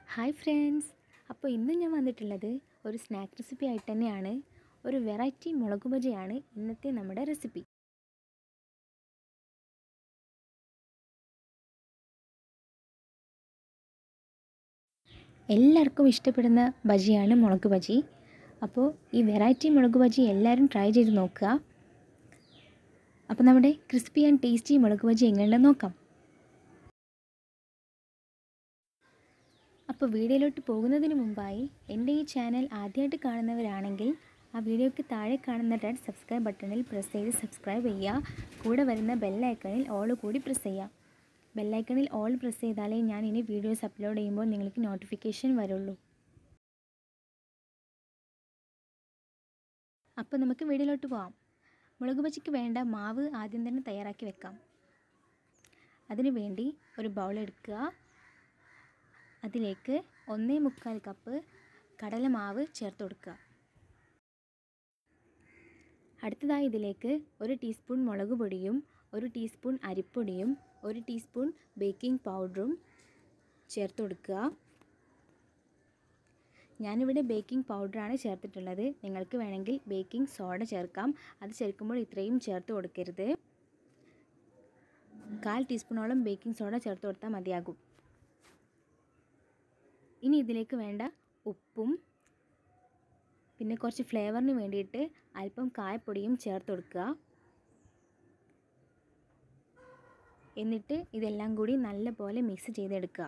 hi friends അപ്പോൾ ഇന്ന് ഞാൻ വന്നിട്ടുള്ളത് ഒരു സ്നാക്ക് റെസിപ്പി ആയിട്ട് തന്നെയാണ് ഒരു വെറൈറ്റി മുളക് ബജിയാണ് ഇന്നത്തെ നമ്മുടെ റെസിപ്പി എല്ലാവർക്കും ഇഷ്ടപ്പെടുന്ന ബജിയാണ് മുളക് ബജി അപ്പോൾ ഈ വെറൈറ്റി മുളക് ബജി എല്ലാവരും ട്രൈ ചെയ്ത് നോക്കുക അപ്പോൾ നമ്മുടെ ക്രിസ്പി ആൻഡ് ടേസ്റ്റി മുളക് ബജി എങ്ങനെയുണ്ടെന്ന് നോക്കാം അപ്പോൾ വീഡിയോയിലോട്ട് പോകുന്നതിന് മുമ്പായി എൻ്റെ ഈ ചാനൽ ആദ്യമായിട്ട് കാണുന്നവരാണെങ്കിൽ ആ വീഡിയോയ്ക്ക് താഴെ കാണുന്ന റെഡ് സബ്സ്ക്രൈബ് ബട്ടണിൽ പ്രസ് ചെയ്ത് സബ്സ്ക്രൈബ് ചെയ്യുക കൂടെ വരുന്ന ബെല്ലൈക്കണിൽ ഓൾ കൂടി പ്രസ് ചെയ്യുക ബെല്ലൈക്കണിൽ ഓൾ പ്രസ് ചെയ്താലേ ഞാൻ ഇനി വീഡിയോസ് അപ്ലോഡ് ചെയ്യുമ്പോൾ നിങ്ങൾക്ക് നോട്ടിഫിക്കേഷൻ വരുള്ളൂ അപ്പോൾ നമുക്ക് വീഡിയോയിലോട്ട് പോകാം മുളക് ബജിക്ക് വേണ്ട മാവ് ആദ്യം തന്നെ തയ്യാറാക്കി വെക്കാം അതിനു വേണ്ടി ഒരു ബൗൾ എടുക്കുക അതിലേക്ക് ഒന്നേ മുക്കാൽ കപ്പ് കടലമാവ് ചേർത്ത് കൊടുക്കുക അടുത്തതായി ഇതിലേക്ക് ഒരു ടീസ്പൂൺ മുളക് പൊടിയും ഒരു ടീസ്പൂൺ അരിപ്പൊടിയും ഒരു ടീസ്പൂൺ ബേക്കിംഗ് പൗഡറും ചേർത്ത് കൊടുക്കുക ഞാനിവിടെ ബേക്കിംഗ് പൗഡറാണ് ചേർത്തിട്ടുള്ളത് നിങ്ങൾക്ക് വേണമെങ്കിൽ ബേക്കിംഗ് സോഡ ചേർക്കാം അത് ചേർക്കുമ്പോൾ ഇത്രയും ചേർത്ത് കൊടുക്കരുത് കാൽ ടീസ്പൂണോളം ബേക്കിംഗ് സോഡ ചേർത്ത് കൊടുത്താൽ മതിയാകും ഇനി ഇതിലേക്ക് വേണ്ട ഉപ്പും പിന്നെ കുറച്ച് ഫ്ലേവറിന് വേണ്ടിയിട്ട് അല്പം കായപ്പൊടിയും ചേർത്ത് കൊടുക്കുക എന്നിട്ട് ഇതെല്ലാം കൂടി നല്ലപോലെ മിക്സ് ചെയ്തെടുക്കുക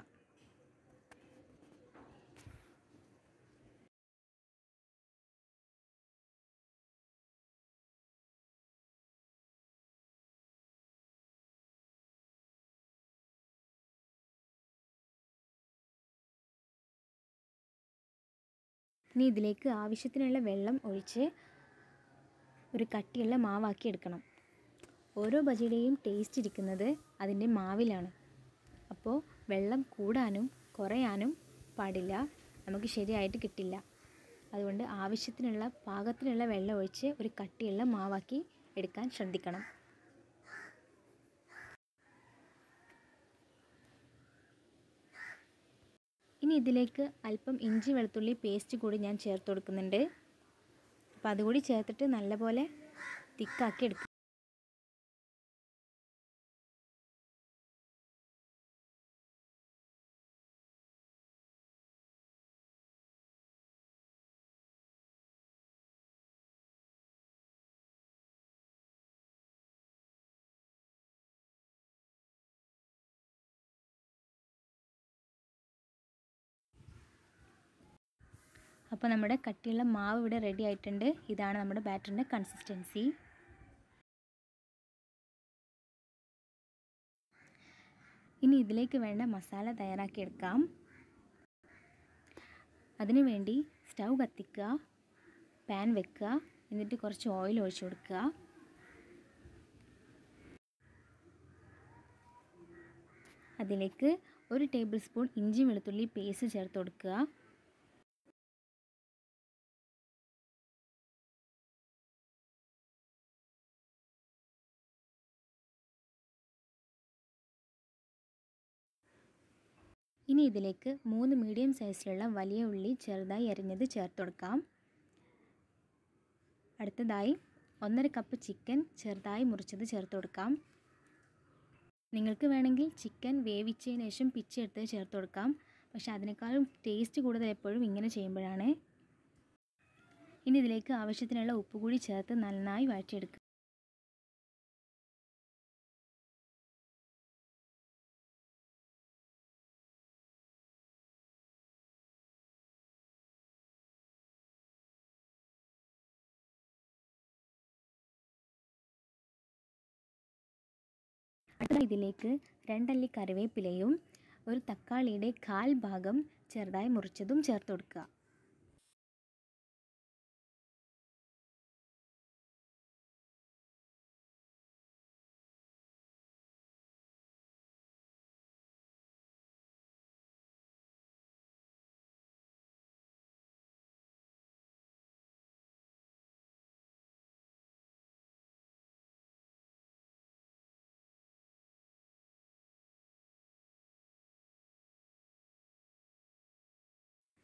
ഇനി ഇതിലേക്ക് ആവശ്യത്തിനുള്ള വെള്ളം ഒഴിച്ച് ഒരു കട്ടിയുള്ള മാവാക്കി എടുക്കണം ഓരോ ബജിയുടെയും ടേസ്റ്റ് ഇരിക്കുന്നത് അതിൻ്റെ മാവിലാണ് അപ്പോൾ വെള്ളം കൂടാനും കുറയാനും പാടില്ല നമുക്ക് ശരിയായിട്ട് കിട്ടില്ല അതുകൊണ്ട് ആവശ്യത്തിനുള്ള പാകത്തിനുള്ള വെള്ളം ഒഴിച്ച് ഒരു കട്ടിയുള്ള മാവാക്കി എടുക്കാൻ ശ്രദ്ധിക്കണം ഇനി ഇതിലേക്ക് അല്പം ഇഞ്ചി വെളുത്തുള്ളി പേസ്റ്റ് കൂടി ഞാൻ ചേർത്ത് കൊടുക്കുന്നുണ്ട് അപ്പോൾ അതുകൂടി ചേർത്തിട്ട് നല്ലപോലെ തിക്കാക്കി എടുക്കും അപ്പോൾ നമ്മുടെ കട്ടിയുള്ള മാവ് ഇവിടെ റെഡി ആയിട്ടുണ്ട് ഇതാണ് നമ്മുടെ ബാറ്ററിൻ്റെ കൺസിസ്റ്റൻസി ഇനി ഇതിലേക്ക് വേണ്ട മസാല തയ്യാറാക്കിയെടുക്കാം അതിനു വേണ്ടി സ്റ്റൗ കത്തിക്കുക പാൻ വെക്കുക എന്നിട്ട് കുറച്ച് ഓയിൽ ഒഴിച്ചു കൊടുക്കുക അതിലേക്ക് ഒരു ടേബിൾ സ്പൂൺ ഇഞ്ചി വെളുത്തുള്ളി പേസ്റ്റ് ചേർത്ത് കൊടുക്കുക ഇനി ഇതിലേക്ക് മൂന്ന് മീഡിയം സൈസിലുള്ള വലിയ ഉള്ളി ചെറുതായി അരിഞ്ഞത് ചേർത്ത് കൊടുക്കാം അടുത്തതായി ഒന്നര കപ്പ് ചിക്കൻ ചെറുതായി മുറിച്ചത് ചേർത്ത് കൊടുക്കാം നിങ്ങൾക്ക് വേണമെങ്കിൽ ചിക്കൻ വേവിച്ചതിന് ശേഷം പിച്ചെടുത്ത് ചേർത്ത് കൊടുക്കാം പക്ഷേ അതിനേക്കാളും ടേസ്റ്റ് കൂടുതൽ എപ്പോഴും ഇങ്ങനെ ചെയ്യുമ്പോഴാണ് ഇനി ഇതിലേക്ക് ആവശ്യത്തിനുള്ള ഉപ്പ് കൂടി ചേർത്ത് നന്നായി വഴറ്റിയെടുക്കുക അടുത്ത ഇതിലേക്ക് രണ്ടല്ലി കറിവേപ്പിലയും ഒരു തക്കാളിയുടെ കാൽ ഭാഗം ചെറുതായി മുറിച്ചതും ചേർത്ത് കൊടുക്കുക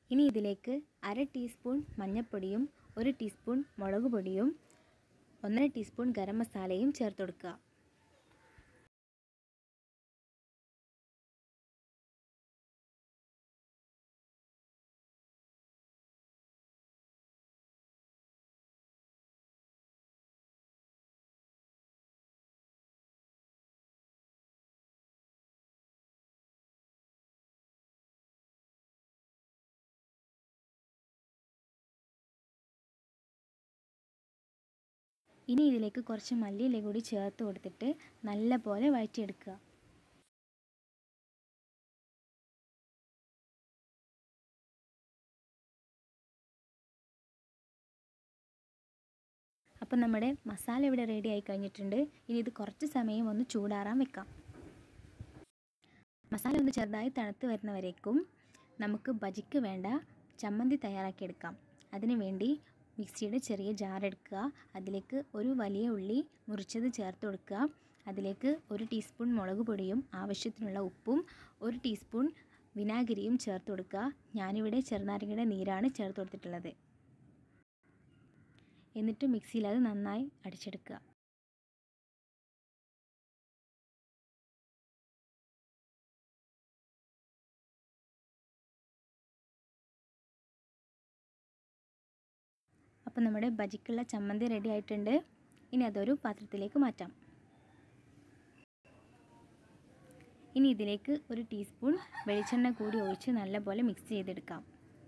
ഇനി ഇതിലേക്ക് അര ടീസ്പൂൺ മഞ്ഞൾപ്പൊടിയും ഒരു ടീസ്പൂൺ മുളക് പൊടിയും ഒന്നര ടീസ്പൂൺ ഗരം മസാലയും ചേർത്ത് കൊടുക്കുക ഇനി ഇതിലേക്ക് കുറച്ച് മല്ലിയില കൂടി ചേർത്ത് കൊടുത്തിട്ട് നല്ല പോലെ വഴറ്റിയെടുക്കുക അപ്പം നമ്മുടെ മസാല ഇവിടെ റെഡി ആയി കഴിഞ്ഞിട്ടുണ്ട് ഇനി ഇത് കുറച്ച് സമയം ഒന്ന് ചൂടാറാൻ വെക്കാം മസാല ഒന്ന് ചെറുതായി തണുത്ത് വരുന്നവരേക്കും നമുക്ക് ബജിക്ക് വേണ്ട ചമ്മന്തി തയ്യാറാക്കിയെടുക്കാം അതിനു വേണ്ടി മിക്സിയുടെ ചെറിയ ജാർ എടുക്കുക അതിലേക്ക് ഒരു വലിയ ഉള്ളി മുറിച്ചത് ചേർത്ത് കൊടുക്കുക അതിലേക്ക് ഒരു ടീസ്പൂൺ മുളക് പൊടിയും ആവശ്യത്തിനുള്ള ഉപ്പും ഒരു ടീസ്പൂൺ വിനാഗിരിയും ചേർത്ത് കൊടുക്കുക ഞാനിവിടെ ചെറുനാരങ്ങയുടെ നീരാണ് ചേർത്ത് കൊടുത്തിട്ടുള്ളത് എന്നിട്ട് മിക്സിയിൽ അത് നന്നായി അടിച്ചെടുക്കുക അപ്പോൾ നമ്മുടെ ബജിക്കുള്ള ചമ്മന്തി റെഡി ആയിട്ടുണ്ട് ഇനി അതൊരു പാത്രത്തിലേക്ക് മാറ്റാം ഇനി ഇതിലേക്ക് ഒരു ടീസ്പൂൺ വെളിച്ചെണ്ണ കൂടി ഒഴിച്ച് നല്ലപോലെ മിക്സ് ചെയ്തെടുക്കാം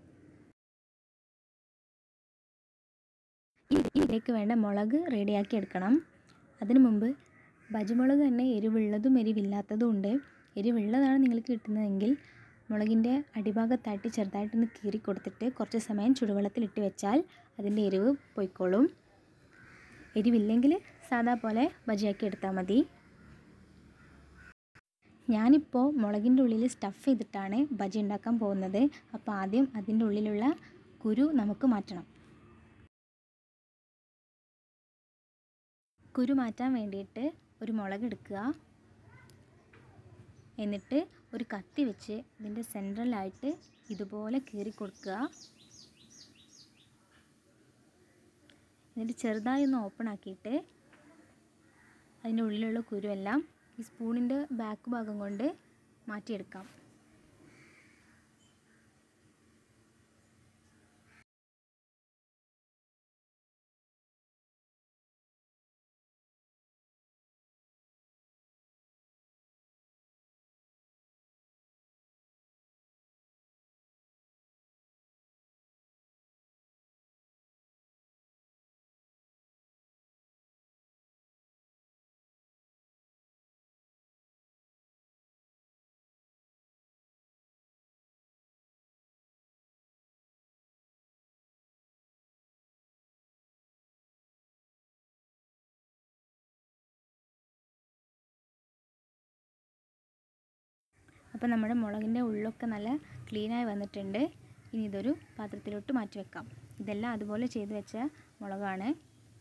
ഇതിലേക്ക് വേണ്ട മുളക് റെഡിയാക്കി എടുക്കണം അതിനു മുമ്പ് ബജിമുളക് തന്നെ എരിവുള്ളതും എരിവില്ലാത്തതും ഉണ്ട് എരിവുള്ളതാണ് നിങ്ങൾക്ക് കിട്ടുന്നതെങ്കിൽ മുളകിൻ്റെ അടിഭാഗത്തായിട്ട് ചെറുതായിട്ടൊന്ന് കീറി കൊടുത്തിട്ട് കുറച്ച് സമയം ചുടുവെള്ളത്തിലിട്ട് വെച്ചാൽ അതിൻ്റെ എരിവ് പൊയ്ക്കോളും എരിവില്ലെങ്കിൽ സാധാ പോലെ ബജിയാക്കി എടുത്താൽ മതി ഞാനിപ്പോൾ മുളകിൻ്റെ ഉള്ളിൽ സ്റ്റഫ് ചെയ്തിട്ടാണ് ബജി ഉണ്ടാക്കാൻ പോകുന്നത് അപ്പോൾ ആദ്യം അതിൻ്റെ ഉള്ളിലുള്ള കുരു നമുക്ക് മാറ്റണം കുരു മാറ്റാൻ വേണ്ടിയിട്ട് ഒരു മുളക് എടുക്കുക എന്നിട്ട് ഒരു കത്തി വെച്ച് ഇതിൻ്റെ സെൻട്രലായിട്ട് ഇതുപോലെ കീറി കൊടുക്കുക എന്നിട്ട് ചെറുതായി ഒന്ന് ഓപ്പൺ ആക്കിയിട്ട് അതിൻ്റെ ഉള്ളിലുള്ള കുരുവെല്ലാം ഈ സ്പൂണിൻ്റെ ബാക്ക് ഭാഗം കൊണ്ട് മാറ്റിയെടുക്കാം അപ്പോൾ നമ്മുടെ മുളകിൻ്റെ ഉള്ളൊക്കെ നല്ല ക്ലീനായി വന്നിട്ടുണ്ട് ഇനി ഇതൊരു പാത്രത്തിലോട്ട് മാറ്റി വെക്കാം ഇതെല്ലാം അതുപോലെ ചെയ്ത് വെച്ച മുളകാണ്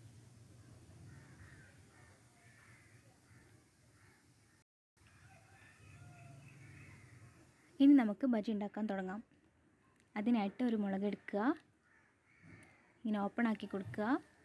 ഇനി നമുക്ക് ബജി ഉണ്ടാക്കാൻ തുടങ്ങാം അതിനായിട്ട് ഒരു മുളക് എടുക്കുക ഇങ്ങനെ ഓപ്പൺ ആക്കി കൊടുക്കുക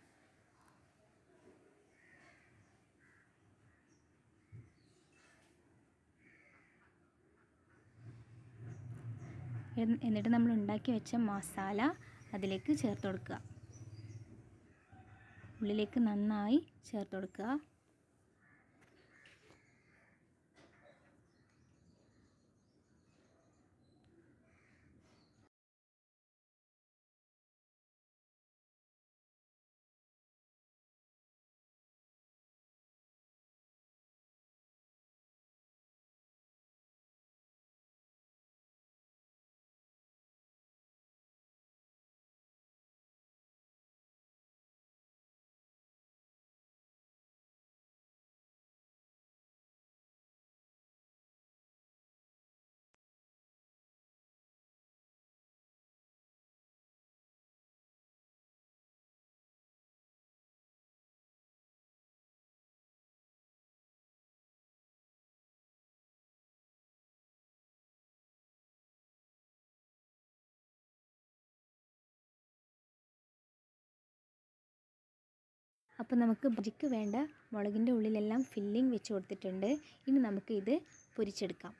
എന്നിട്ട് നമ്മൾ ഉണ്ടാക്കി വെച്ച മസാല അതിലേക്ക് ചേർത്ത് കൊടുക്കുക ഉള്ളിലേക്ക് നന്നായി ചേർത്ത് കൊടുക്കുക അപ്പോൾ നമുക്ക് ബജിക്ക് വേണ്ട മുളകിൻ്റെ ഉള്ളിലെല്ലാം ഫില്ലിംഗ് വെച്ച് കൊടുത്തിട്ടുണ്ട് ഇനി നമുക്ക് ഇത് പൊരിച്ചെടുക്കാം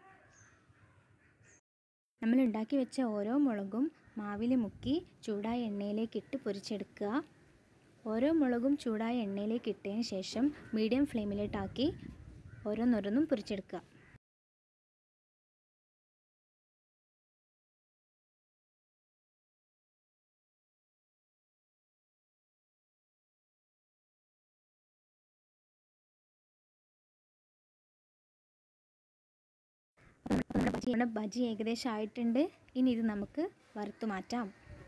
നമ്മൾ ഉണ്ടാക്കി വെച്ച ഓരോ മുളകും മാവിൽ മുക്കി ചൂടായ എണ്ണയിലേക്ക് ഇട്ട് പൊരിച്ചെടുക്കുക ഓരോ മുളകും ചൂടായ എണ്ണയിലേക്ക് ഇട്ടതിന് ശേഷം മീഡിയം ഫ്ലെയിമിലിട്ടാക്കി ഓരോന്നോരോന്നും പൊരിച്ചെടുക്കുക നമ്മുടെ ബജി നമ്മുടെ ബജി ഏകദേശം ആയിട്ടുണ്ട് ഇനി ഇത് നമുക്ക് വറുത്തു മാറ്റാം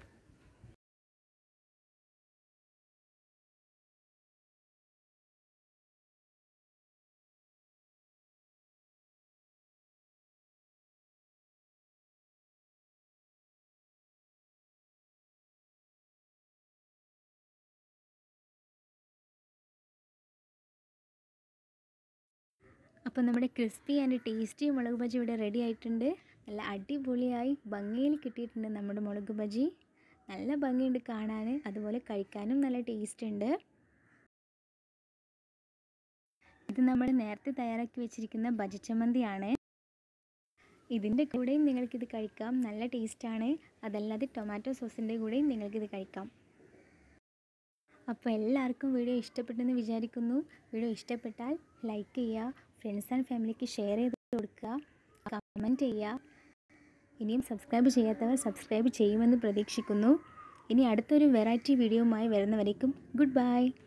അപ്പോൾ നമ്മുടെ ക്രിസ്പി ആൻഡ് ടേസ്റ്റി മുളക് ബജി ഇവിടെ റെഡി ആയിട്ടുണ്ട് നല്ല അടിപൊളിയായി ഭംഗിയിൽ കിട്ടിയിട്ടുണ്ട് നമ്മുടെ മുളക് ബജി നല്ല ഭംഗിയുണ്ട് കാണാൻ അതുപോലെ കഴിക്കാനും നല്ല ടേസ്റ്റ് ഉണ്ട് ഇത് നമ്മൾ നേരത്തെ തയ്യാറാക്കി വെച്ചിരിക്കുന്ന ബജി ചമ്മന്തിയാണ് ഇതിൻ്റെ കൂടെയും നിങ്ങൾക്കിത് കഴിക്കാം നല്ല ടേസ്റ്റാണ് അതല്ലാതെ ടൊമാറ്റോ സോസിൻ്റെ കൂടെയും നിങ്ങൾക്കിത് കഴിക്കാം അപ്പോൾ എല്ലാവർക്കും വീഡിയോ ഇഷ്ടപ്പെട്ടെന്ന് വിചാരിക്കുന്നു വീഡിയോ ഇഷ്ടപ്പെട്ടാൽ ലൈക്ക് ചെയ്യുക ഫ്രണ്ട്സ് ആൻഡ് ഫാമിലിക്ക് ഷെയർ ചെയ്ത് കൊടുക്കുക കമൻറ്റ് ചെയ്യുക ഇനിയും സബ്സ്ക്രൈബ് ചെയ്യാത്തവർ സബ്സ്ക്രൈബ് ചെയ്യുമെന്ന് പ്രതീക്ഷിക്കുന്നു ഇനി അടുത്തൊരു വെറൈറ്റി വീഡിയോയുമായി വരുന്നവരേക്കും ഗുഡ് ബൈ